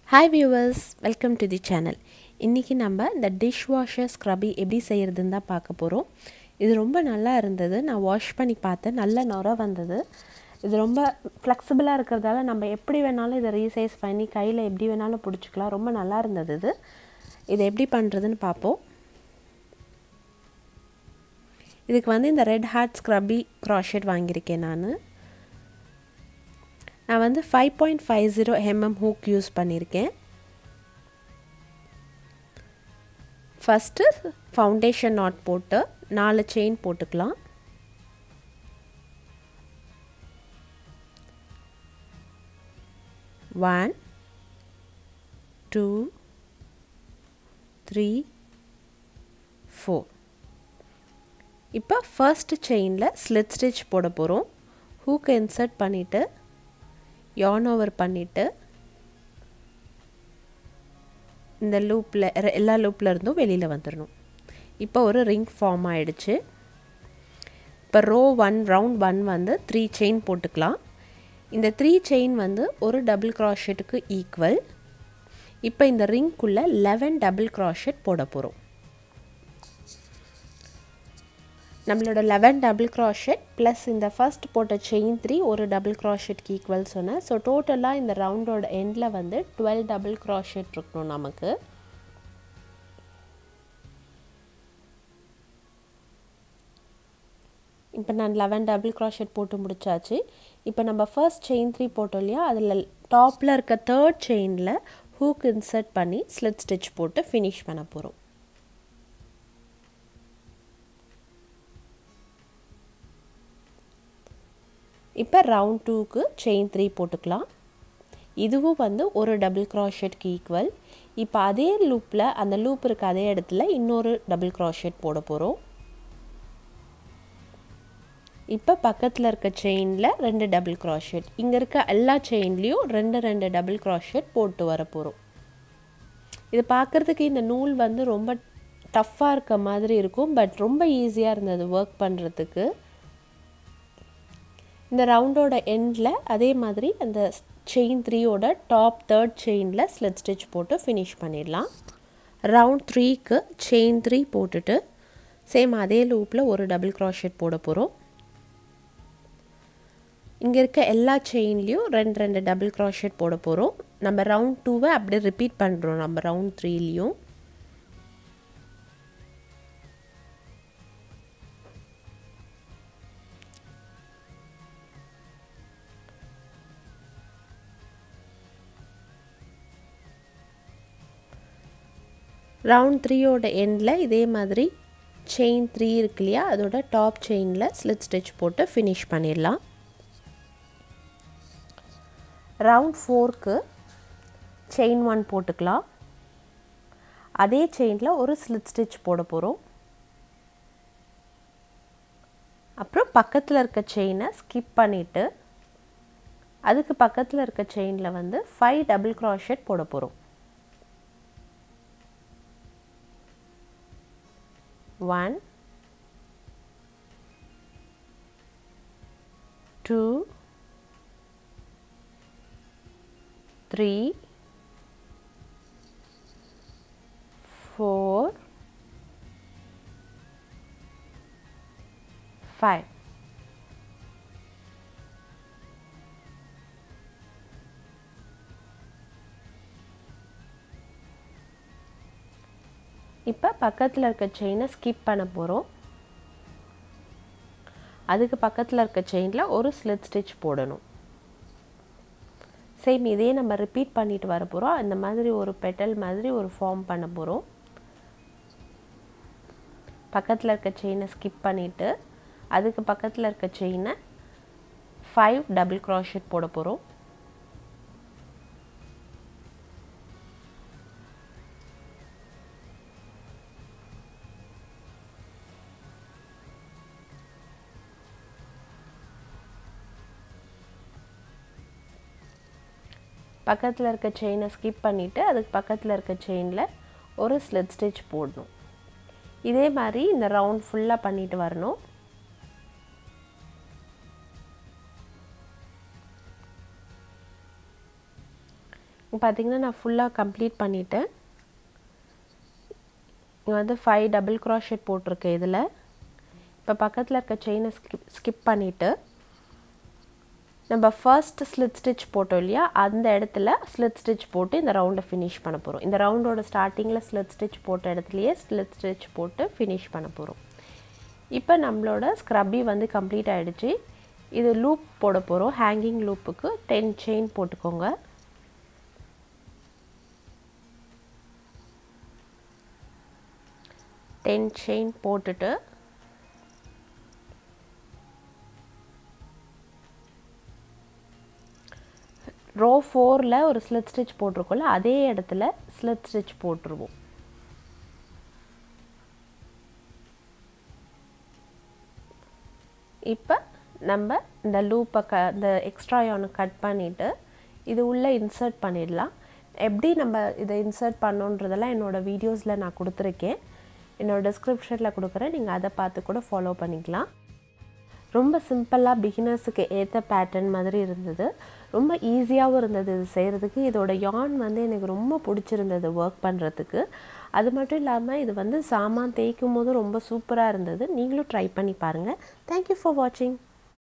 hi viewers welcome to the channel இன்றைக்கி நம்ம இந்த டிஷ் வாஷர் ஸ்க்ரபி எப்படி செய்கிறதுன்னு தான் பார்க்க போகிறோம் இது ரொம்ப நல்லா இருந்தது நான் வாஷ் பண்ணி பார்த்தேன் நல்ல நுர வந்தது இது ரொம்ப ஃப்ளெக்சிபிளாக இருக்கிறதால நம்ம எப்படி வேணாலும் இதை ரீசைஸ் பண்ணி கையில் எப்படி வேணாலும் பிடிச்சிக்கலாம் ரொம்ப நல்லா இருந்தது இது இதை எப்படி பண்ணுறதுன்னு பார்ப்போம் இதுக்கு வந்து இந்த ரெட் ஹார்ட் ஸ்க்ரபி க்ராஷெட் வாங்கியிருக்கேன் நான் நான் வந்து five point five zero mm hook use பண்ணியிருக்கேன் ஃபஸ்ட்டு ஃபவுண்டேஷன் நாட் போட்டு நாலு செயின் போட்டுக்கலாம் ஒன் டூ த்ரீ ஃபோர் இப்போ ஃபர்ஸ்ட் செயினில் ஸ்லிட் ஸ்டிச் போட போகிறோம் ஹூக்கை இன்சர்ட் பண்ணிவிட்டு யான் ஓவர் பண்ணிவிட்டு இந்த லூப்பில் எல்லா லூப்பில் இருந்தும் வெளியில் வந்துடணும் இப்போ ஒரு ரிங் ஃபார்ம் ஆகிடுச்சு இப்போ ரோ ஒன் ரவுண்ட் ஒன் வந்து த்ரீ செயின் போட்டுக்கலாம் இந்த த்ரீ செயின் வந்து ஒரு டபுள் க்ராஷெட்டுக்கு ஈக்குவல் இப்போ இந்த ரிங்க்குள்ளே லெவன் டபுள் க்ராஷெட் போட போகிறோம் நம்மளோட லெவன் டபுள் க்ராஷெட் ப்ளஸ் இந்த ஃபஸ்ட் போட்ட செயின் த்ரீ ஒரு டபுள் க்ராஷெட்க்கு ஈக்குவல் சொன்னேன் ஸோ டோட்டலாக இந்த ரவுண்டோட எண்டில் வந்து டுவெல் டபுள் க்ராஷெட் இருக்கணும் நமக்கு இப்போ நான் லெவன் டபுள் க்ராஷெட் போட்டு முடிச்சாச்சு இப்போ நம்ம ஃபர்ஸ்ட் செயின் த்ரீ போட்டோம் இல்லையா அதில் டாப்பில் இருக்க தேர்ட் செயினில் ஹூக் இன்சர்ட் பண்ணி ஸ்லிட் ஸ்டிச் போட்டு ஃபினிஷ் பண்ண போகிறோம் இப்போ ரவுண்ட் டூக்கு செயின் த்ரீ போட்டுக்கலாம் இதுவும் வந்து ஒரு டபுள் க்ராஷெட்க்கு ஈக்குவல் இப்போ அதே லூப்பில் அந்த லூப் இருக்க அதே இடத்துல இன்னொரு டபுள் க்ராஷெட் போட போகிறோம் இப்போ பக்கத்தில் இருக்க செயினில் ரெண்டு டபுள் க்ராஷெட் இங்கே இருக்க எல்லா செயின்லேயும் ரெண்டு ரெண்டு டபுள் க்ராஷெட் போட்டு வர போகிறோம் இது பார்க்குறதுக்கு இந்த நூல் வந்து ரொம்ப டஃப்பாக இருக்க மாதிரி இருக்கும் பட் ரொம்ப ஈஸியாக இருந்தது ஒர்க் பண்ணுறதுக்கு இந்த ரவுண்டோட எண்டில் அதே மாதிரி அந்த செயின் த்ரீயோட டாப் தேர்ட் செயினில் ஸ்லிட் ஸ்டிச் போட்டு ஃபினிஷ் பண்ணிடலாம் ரவுண்ட் த்ரீக்கு செயின் த்ரீ போட்டுட்டு சேம் அதே லூப்பில் ஒரு டபுள் க்ராஷெட் போட போகிறோம் இங்கே இருக்க எல்லா செயின்லேயும் ரெண்டு ரெண்டு டபுள் க்ராஷெட் போட போகிறோம் நம்ம ரவுண்ட் டூவை அப்படியே ரிப்பீட் பண்ணுறோம் நம்ம ரவுண்ட் த்ரீலேயும் ரவுண்ட் த்ரீயோட எண்டில் இதே மாதிரி செயின் த்ரீ இருக்கு இல்லையா அதோட டாப் செயினில் ஸ்லிட் ஸ்டிச் போட்டு ஃபினிஷ் பண்ணிடலாம் ரவுண்ட் ஃபோர்க்கு செயின் ஒன் போட்டுக்கலாம் அதே செயினில் ஒரு ஸ்லிட் ஸ்டிச் போட போகிறோம் அப்புறம் பக்கத்தில் இருக்க செயினை ஸ்கிப் பண்ணிவிட்டு அதுக்கு பக்கத்தில் இருக்க செயினில் வந்து ஃபைவ் டபுள் க்ராஷெட் போட போகிறோம் one two three four five இப்போ பக்கத்தில் இருக்க செயினை ஸ்கிப் பண்ண போகிறோம் அதுக்கு பக்கத்தில் இருக்க செயினில் ஒரு ஸ்லிட் ஸ்டிச் போடணும் சேம் இதே நம்ம ரிப்பீட் பண்ணிட்டு வர போகிறோம் இந்த மாதிரி ஒரு பெட்டல் மாதிரி ஒரு ஃபார்ம் பண்ண போகிறோம் பக்கத்தில் இருக்க செயினை ஸ்கிப் பண்ணிவிட்டு அதுக்கு பக்கத்தில் இருக்க செயினை ஃபைவ் டபுள் க்ராஷெட் போட போகிறோம் பக்கத்தில் இருக்க செயினை ஸ்கிப் பண்ணிவிட்டு அதுக்கு பக்கத்தில் இருக்க செயினில் ஒரு ஸ்லிட் ஸ்டிச் போடணும் இதே மாதிரி இந்த ரவுண்ட் ஃபுல்லாக பண்ணிட்டு வரணும் பார்த்திங்கன்னா நான் ஃபுல்லாக கம்ப்ளீட் பண்ணிவிட்டேன் இங்கே வந்து ஃபைவ் டபுள் க்ராஷெட் போட்டிருக்கேன் இதில் இப்போ பக்கத்தில் இருக்க செயினை ஸ்கிப் ஸ்கிப் பண்ணிவிட்டு நம்ம ஃபர்ஸ்ட் ஸ்லிட் ஸ்டிச் போட்டோம் இல்லையா அந்த இடத்துல ஸ்லிட் ஸ்டிச் போட்டு இந்த ரவுண்டை ஃபினிஷ் பண்ண போகிறோம் இந்த ரவுண்டோட ஸ்டார்டிங்கில் ஸ்லிட் ஸ்டிச் போட்ட இடத்துலையே ஸ்லிட் ஸ்டிச் போட்டு ஃபினிஷ் பண்ண போகிறோம் இப்போ நம்மளோட ஸ்க்ரப்பி வந்து கம்ப்ளீட் ஆகிடுச்சு இது லூப் போட போகிறோம் ஹேங்கிங் லூப்புக்கு டென் செயின் போட்டுக்கோங்க டென் செயின் போட்டுட்டு ரோ ஃபோரில் ஒரு ஸ்லிட் ஸ்டிச் போட்டிருக்கோம்ல அதே இடத்துல ஸ்லிட் ஸ்டிச் போட்டுருவோம் இப்போ நம்ம இந்த லூப்பை க இந்த எக்ஸ்ட்ரா யானை கட் பண்ணிவிட்டு இது உள்ளே இன்சர்ட் பண்ணிடலாம் எப்படி நம்ம இதை இன்சர்ட் பண்ணோன்றதெல்லாம் என்னோடய வீடியோஸில் நான் கொடுத்துருக்கேன் என்னோடய டிஸ்கிரிப்ஷனில் கொடுக்குறேன் நீங்கள் அதை பார்த்து கூட ஃபாலோ பண்ணிக்கலாம் ரொம்ப சிம்பிளாக பிகினர்ஸுக்கு ஏற்ற பேட்டர்ன் மாதிரி இருந்தது ரொம்ப ஈஸியாகவும் இருந்தது இது செய்கிறதுக்கு இதோட யான் வந்து எனக்கு ரொம்ப பிடிச்சிருந்தது ஒர்க் பண்ணுறதுக்கு அது மட்டும் இல்லாமல் இது வந்து சாமான் தேய்க்கும் போது ரொம்ப சூப்பராக இருந்தது நீங்களும் ட்ரை பண்ணி பாருங்கள் தேங்க்யூ ஃபார் வாட்சிங்